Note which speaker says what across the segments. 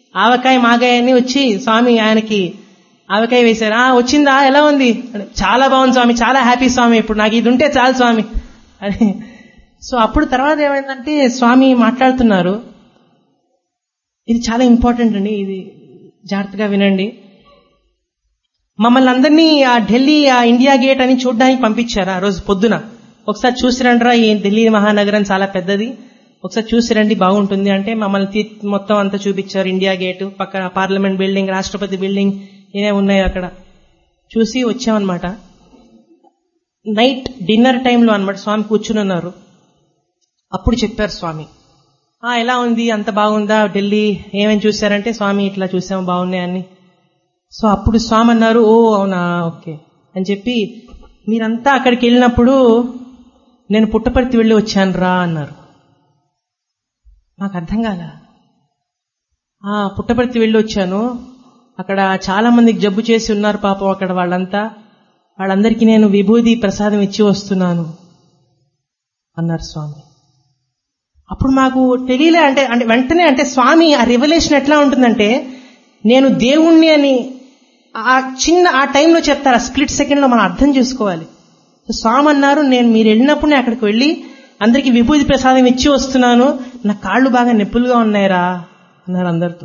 Speaker 1: ఆవకాయ మాగాయ అని వచ్చి స్వామి ఆయనకి ఆవకాయ వేశారు ఆ వచ్చిందా ఎలా ఉంది అని, చాలా బాగుంది స్వామి చాలా హ్యాపీ స్వామి ఇప్పుడు నాకు ఇది ఉంటే చాలు స్వామి అని సో అప్పుడు తర్వాత ఏమైందంటే స్వామి మాట్లాడుతున్నారు ఇది చాలా ఇంపార్టెంట్ అండి ఇది జాగ్రత్తగా వినండి మమ్మల్ని అందరినీ ఆ ఢిల్లీ ఆ ఇండియా గేట్ అని చూడడానికి పంపించారు ఆ రోజు పొద్దున ఒకసారి చూసిరండ్రా ఈ ఢిల్లీ మహానగరం చాలా పెద్దది ఒకసారి చూసిరండి బాగుంటుంది అంటే మమ్మల్ని తీ- మొత్తం అంతా చూపించారు ఇండియా గేట్ పక్కన పార్లమెంట్ బిల్డింగ్ రాష్ట్రపతి బిల్డింగ్ ఏమే ఉన్నాయి అక్కడ చూసి వచ్చామన్నమాట నైట్ డిన్నర్ టైంలో అన్నమాట స్వామి కూర్చుని ఉన్నారు అప్పుడు చెప్పారు స్వామి ఆ ఎలా ఉంది అంత బాగుందా ఢిల్లీ ఏమేమి చూశారంటే స్వామి ఇట్లా చూసాము బాగున్నాయని సో అప్పుడు స్వామి అన్నారు ఓ అవునా ఓకే అని చెప్పి మీరంతా అక్కడికి వెళ్ళినప్పుడు నేను పుట్టపర్తి వెళ్ళి వచ్చాను రా అన్నారు నాకు అర్థం కాల ఆ పుట్టపర్తి వెళ్ళి వచ్చాను అక్కడ చాలా మందికి జబ్బు చేసి ఉన్నారు పాపం అక్కడ వాళ్ళంతా వాళ్ళందరికీ నేను విభూది ప్రసాదం ఇచ్చి వస్తున్నాను అన్నారు స్వామి అప్పుడు మాకు తెలియలే అంటే అంటే వెంటనే అంటే స్వామి ఆ రివల్యూషన్ ఎట్లా ఉంటుందంటే నేను దేవుణ్ణి అని ఆ చిన్న ఆ టైంలో చెప్తారు ఆ స్ప్లిట్ సెకండ్ లో మనం అర్థం చేసుకోవాలి సో స్వామి అన్నారు నేను మీరు వెళ్ళినప్పుడు నేను అక్కడికి వెళ్ళి అందరికి విభూతి ప్రసాదం ఇచ్చి వస్తున్నాను నా కాళ్ళు బాగా నొప్పులుగా ఉన్నాయిరా అన్నారు అందరితో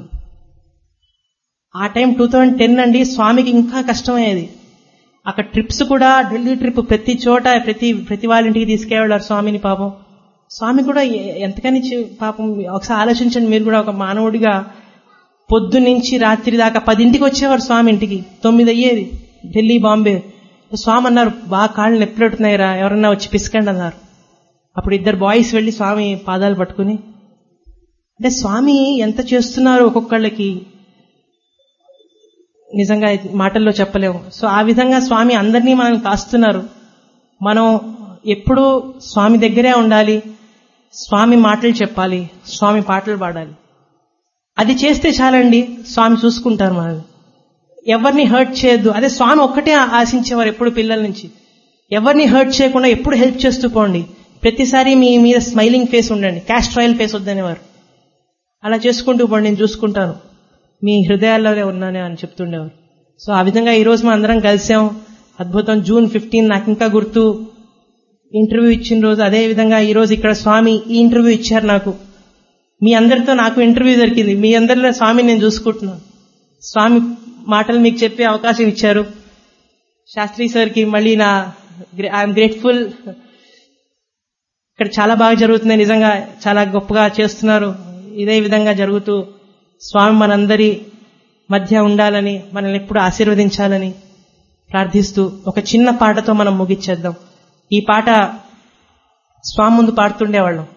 Speaker 1: ఆ టైం టూ థౌజండ్ టెన్ అండి స్వామికి ఇంకా కష్టమయ్యేది అక్కడ ట్రిప్స్ కూడా ఢిల్లీ ట్రిప్ ప్రతి చోట ప్రతి ప్రతి వాళ్ళ ఇంటికి తీసుకెళ్ళారు స్వామిని పాపం స్వామి కూడా ఎ- ఎంతకని చి- పాపం ఒకసారి ఆలోచించండి మీరు కూడా ఒక మానవుడిగా పొద్దు నుంచి రాత్రి దాకా పదింటికి వచ్చేవారు స్వామి ఇంటికి తొమ్మిది అయ్యేది ఢిల్లీ బాంబే స్వామి అన్నారు బాగా కాళ్ళు నొప్పిపెడుతున్నాయిరా ఎవరన్నా వచ్చి పిసకండి అన్నారు అప్పుడు ఇద్దరు బాయ్స్ వెళ్లి స్వామి పాదాలు పట్టుకుని అంటే స్వామి ఎంత చేస్తున్నారు ఒక్కొక్కళ్ళకి నిజంగా ఇది మాటల్లో చెప్పలేము సో ఆ విధంగా స్వామి అందరినీ మనం కాస్తున్నారు మనం ఎప్పుడూ స్వామి దగ్గరే ఉండాలి స్వామి మాటలు చెప్పాలి స్వామి పాటలు పాడాలి అది చేస్తే చాలండి స్వామి చూసుకుంటారు మనల్ని ఎవరిని హర్ట్ చేయొద్దు అదే స్వామి ఒక్కటే ఆశించేవారు ఎప్పుడు పిల్లల నుంచి ఎవరిని హర్ట్ చేయకుండా ఎప్పుడు హెల్ప్ చేస్తూ పోండి ప్రతిసారి మీ మీద స్మైలింగ్ ఫేస్ ఉండండి క్యాస్ట్ రాయల్ ఫేస్ వద్దనేవారు అలా చేసుకుంటూ పోండి నేను చూసుకుంటాను మీ హృదయాల్లోనే ఉన్నానే అని చెప్తుండేవారు సో ఆ విధంగా ఈ రోజు మనం అందరం కలిసాం అద్భుతం జూన్ ఫిఫ్టీన్ నాకు ఇంకా గుర్తు ఇంటర్వ్యూ ఇచ్చిన రోజు అదే విధంగా ఈ రోజు ఇక్కడ స్వామి ఈ ఇంటర్వ్యూ ఇచ్చారు నాకు మీ అందరితో నాకు ఇంటర్వ్యూ దొరికింది మీ అందరిలో స్వామిని నేను చూసుకుంటున్నాను స్వామి మాటలు మీకు చెప్పే అవకాశం ఇచ్చారు శాస్త్రి సార్కి మళ్ళీ నా ఐఎమ్ గ్రేట్ఫుల్ ఇక్కడ చాలా బాగా జరుగుతుంది నిజంగా చాలా గొప్పగా చేస్తున్నారు ఇదే విధంగా జరుగుతూ స్వామి మనందరి మధ్య ఉండాలని మనల్ని ఎప్పుడు ఆశీర్వదించాలని ప్రార్థిస్తూ ఒక చిన్న పాటతో మనం ముగిచ్చేద్దాం ఈ పాట స్వామి ముందు పాడుతుండేవాళ్ళం